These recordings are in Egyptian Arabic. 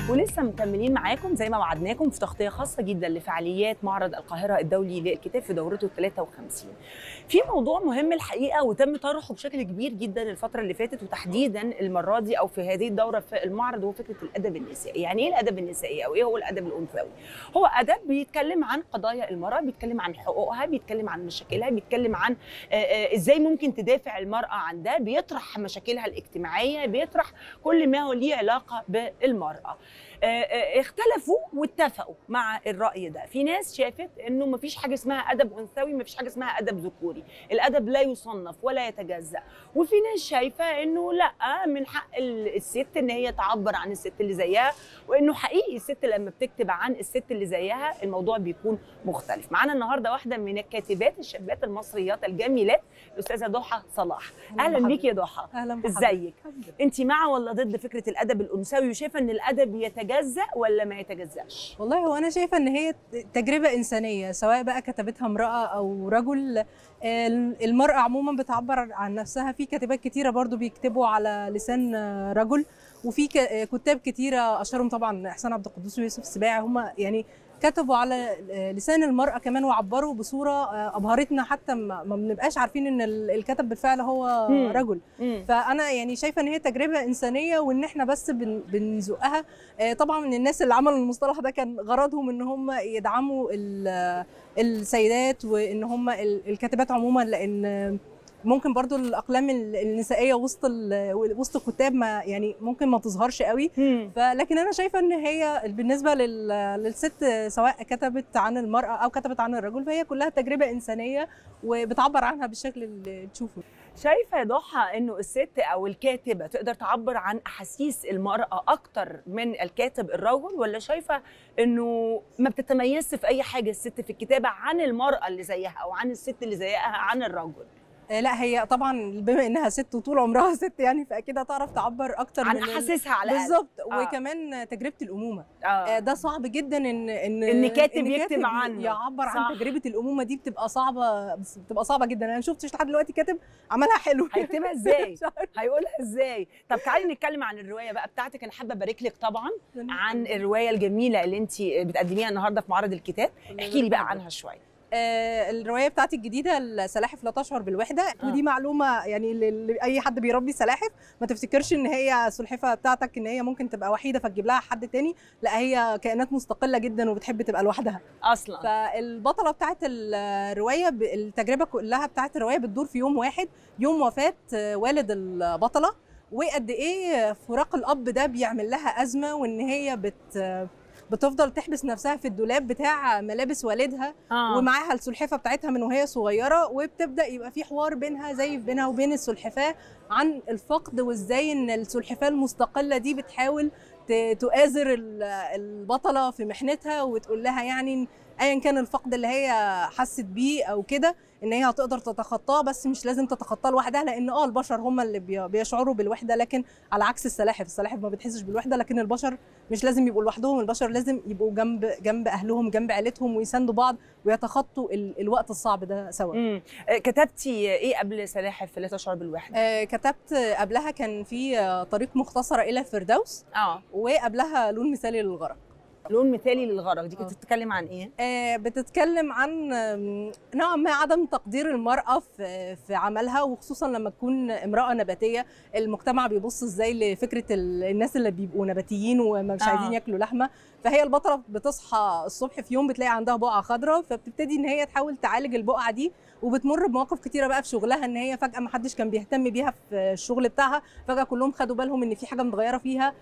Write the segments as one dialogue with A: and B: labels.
A: ولسه مكملين معاكم زي ما وعدناكم في تغطيه خاصه جدا لفعاليات معرض القاهره الدولي للكتاب في دورته 53 في موضوع مهم الحقيقه وتم طرحه بشكل كبير جدا الفتره اللي فاتت وتحديدا المره دي او في هذه الدوره في المعرض هو فكره الادب النسائي يعني ايه الادب النسائي او ايه هو الادب الانثوي هو ادب بيتكلم عن قضايا المراه بيتكلم عن حقوقها بيتكلم عن مشاكلها بيتكلم عن آه، آه، ازاي ممكن تدافع المراه عن ده بيطرح مشاكلها الاجتماعيه بيطرح كل ما هو ليه علاقه بالمراه آه، آه، اختلفوا واتفقوا مع الراي ده في ناس شافت انه مفيش حاجه اسمها ادب انثوي مفيش حاجه اسمها ادب ذكوري الادب لا يصنف ولا يتجزا وفي ناس شايفه انه لا من حق ال- الست ان هي تعبر عن الست اللي زيها وانه حقيقي الست لما بتكتب عن الست اللي زيها الموضوع بيكون مختلف معانا النهارده واحده من الكاتبات الشابات المصريات الجميلات الاستاذه ضحى صلاح اهلا بيكي يا ضحى
B: اهلا بحضرتك.
A: ازيك انت مع ولا ضد فكره الادب الانثوي وشايفه ان الادب يتجزا ولا ما يتجزاش
B: والله هو انا شايفه ان هي تجربه انسانيه سواء بقى كتبتها امراه او رجل ال- المراه عموما بتعبر عن نفسها في كاتبات كتيره برضو بيكتبوا على لسان رجل وفي ك- كتاب كتيره اشهرهم طبعا احسان عبد القدوس ويوسف السباعي هم يعني كتبوا على لسان المرأة كمان وعبروا بصورة أبهرتنا حتى ما ما بنبقاش عارفين إن ال- الكاتب بالفعل هو
A: مم.
B: رجل
A: مم.
B: فانا يعني شايفه ان هي تجربه انسانيه وان احنا بس بن بنزقها آه، طبعا من الناس اللي عملوا المصطلح ده كان غرضهم ان هم يدعموا ال- السيدات وان هم ال- الكاتبات عموما لان ممكن برضو الاقلام ال- النسائيه وسط ال- وسط الكتاب ما يعني ممكن ما تظهرش قوي
A: مم.
B: فلكن انا شايفه ان هي بالنسبه لل... للست سواء كتبت عن المراه او كتبت عن الرجل فهي كلها تجربه انسانيه وبتعبر عنها بالشكل اللي تشوفه
A: شايفه يا ضحى انه الست او الكاتبه تقدر تعبر عن احاسيس المراه اكتر من الكاتب الرجل ولا شايفه انه ما بتتميزش في اي حاجه الست في الكتابه عن المراه اللي زيها او عن الست اللي زيها عن الرجل
B: آه، لا هي طبعا بما انها ست وطول عمرها ست يعني فاكيد هتعرف تعبر اكتر
A: عن
B: من ال-
A: احاسيسها على الأقل.
B: بالظبط
A: آه.
B: وكمان تجربه الامومه
A: آه.
B: آه، ده صعب جدا ان ان
A: إن كاتب يكتب عنه.
B: يعبر
A: صح.
B: عن تجربه الامومه دي بتبقى صعبه بس بتبقى صعبه جدا انا ما شفتش لحد دلوقتي كاتب عملها حلو
A: هيكتبها ازاي
B: مش عارفة.
A: هيقولها ازاي طب تعالي نتكلم عن الروايه بقى بتاعتك انا حابه ابارك لك طبعا عن الروايه الجميله اللي انت بتقدميها النهارده في معرض الكتاب احكي لي بقى عنها شويه
B: آه، الروايه بتاعتي الجديده السلاحف لا تشعر بالوحده
A: آه.
B: ودي معلومه يعني ل- لاي حد بيربي سلاحف ما تفتكرش ان هي السلحفه بتاعتك ان هي ممكن تبقى وحيده فتجيب لها حد تاني لا هي كائنات مستقله جدا وبتحب تبقى لوحدها
A: اصلا
B: فالبطله بتاعت الروايه ب- التجربه كلها بتاعت الروايه بتدور في يوم واحد يوم وفاه آه، والد البطله وقد ايه فراق الاب ده بيعمل لها ازمه وان هي بت بتفضل تحبس نفسها في الدولاب بتاع ملابس والدها
A: آه.
B: ومعاها السلحفاه بتاعتها من وهي صغيره وبتبدا يبقى في حوار بينها زي بينها وبين السلحفاه عن الفقد وازاي ان السلحفاه المستقله دي بتحاول ت- تؤازر ال- البطله في محنتها وتقول لها يعني ايا كان الفقد اللي هي حست بيه او كده ان هي هتقدر تتخطاه بس مش لازم تتخطاه لوحدها لان اه البشر هم اللي بي- بيشعروا بالوحده لكن على عكس السلاحف السلاحف ما بتحسش بالوحده لكن البشر مش لازم يبقوا لوحدهم البشر لازم يبقوا جنب جنب اهلهم جنب عيلتهم ويساندوا بعض ويتخطوا ال- الوقت الصعب ده سوا
A: امم آه، كتبتي ايه قبل سلاحف لا تشعر بالوحده
B: آه كتبت قبلها كان في آه، طريق مختصره الى الفردوس
A: اه
B: وقبلها لون مثالي للغرق
A: لون مثالي للغرق دي كانت
B: آه.
A: بتتكلم عن ايه
B: آه، بتتكلم عن آم، نوعا ما عدم تقدير المرأة في في عملها وخصوصا لما تكون امرأة نباتية المجتمع بيبص ازاي لفكرة ال- الناس اللي بيبقوا نباتيين ومش
A: آه.
B: عايزين ياكلوا لحمة فهي البطلة بتصحى الصبح في يوم بتلاقي عندها بقعة خضراء فبتبتدي ان هي تحاول تعالج البقعة دي وبتمر بمواقف كتيرة بقى في شغلها ان هي فجأة ما حدش كان بيهتم بيها في الشغل بتاعها فجأة كلهم خدوا بالهم ان في حاجة متغيرة فيها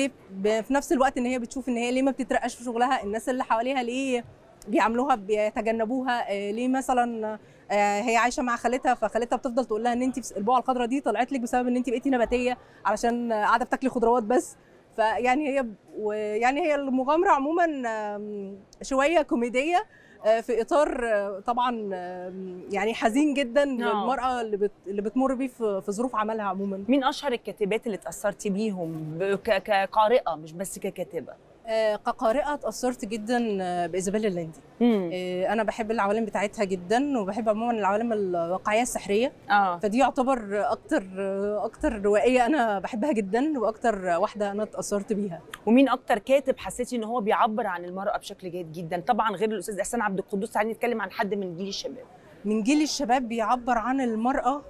B: وفي نفس الوقت ان هي بتشوف ان هي ليه ما بتترقاش في شغلها الناس اللي حواليها ليه بيعاملوها بيتجنبوها آه، ليه مثلا آه، هي عايشه مع خالتها فخالتها بتفضل تقول لها ان انت البقعه الخضراء دي طلعت لك بسبب ان انت بقيتي نباتيه علشان آه، قاعده بتاكلي خضروات بس فيعني هي ويعني هي المغامره عموما آم، شويه كوميديه آه، في اطار آه، طبعا آم، يعني حزين جدا للمراه اللي بت- اللي بتمر بيه في في ظروف عملها عموما
A: مين اشهر الكاتبات اللي اتاثرتي بيهم ب- ك- كقارئه مش بس ككاتبه
B: آه، كقارئه اتاثرت جدا آه، بايزابيل الليندي
A: امم
B: آه، انا بحب العوالم بتاعتها جدا وبحب عموما العوالم الواقعيه السحريه
A: اه
B: فدي يعتبر اكتر اكتر روائيه انا بحبها جدا واكتر واحده انا اتاثرت بيها
A: ومين اكتر كاتب حسيتي ان هو بيعبر عن المراه بشكل جيد جدا طبعا غير الاستاذ احسان عبد القدوس تعالي نتكلم عن حد من جيل الشباب
B: من جيل الشباب بيعبر عن المراه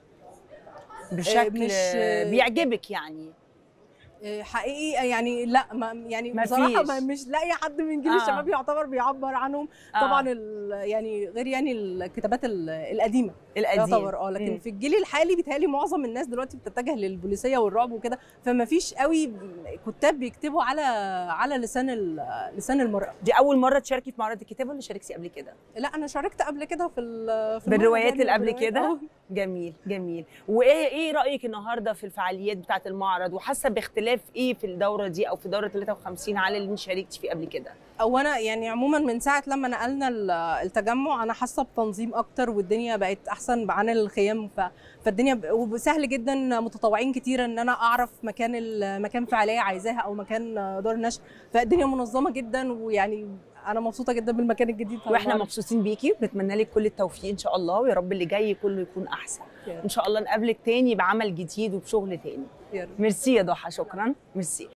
A: بشكل
B: مش-
A: بيعجبك يعني
B: آه، حقيقي يعني لا ما يعني
A: ما
B: بصراحه
A: فيش.
B: ما مش لاقي حد من جيل
A: آه.
B: آه. الشباب يعتبر بيعبر عنهم
A: آه.
B: طبعا ال- يعني غير يعني الكتابات ال- القديمه
A: القديم
B: يعتبر اه لكن
A: مم.
B: في الجيل الحالي بيتهيألي معظم الناس دلوقتي بتتجه للبوليسيه والرعب وكده فما فيش قوي كتاب بيكتبوا على على لسان ال- لسان المراه
A: دي اول مره تشاركي في معرض الكتاب ولا شاركتي قبل كده
B: لا انا شاركت قبل كده في ال- في
A: بالروايات
B: المعرض
A: اللي قبل
B: بالروايات،
A: كده؟
B: آه.
A: جميل جميل وايه ايه رايك النهارده في الفعاليات بتاعه المعرض وحاسه باختلاف ايه في الدوره دي او في دوره 53 على اللي انت شاركتي فيه قبل كده
B: او انا يعني عموما من ساعه لما نقلنا ال- التجمع انا حاسه بتنظيم اكتر والدنيا بقت احسن عن الخيام ف... فالدنيا ب... وسهل جدا متطوعين كتير ان انا اعرف مكان المكان فعاليه عايزاها او مكان دار نشر فالدنيا منظمه جدا ويعني انا مبسوطه جدا بالمكان الجديد بتاع
A: واحنا
B: المعرض.
A: مبسوطين بيكي وبنتمنى لك كل التوفيق ان شاء الله ويا رب اللي جاي كله يكون احسن
B: يا رب.
A: ان شاء الله نقابلك تاني بعمل جديد وبشغل تاني
B: يا رب.
A: ميرسي يا ضحى شكرا ميرسي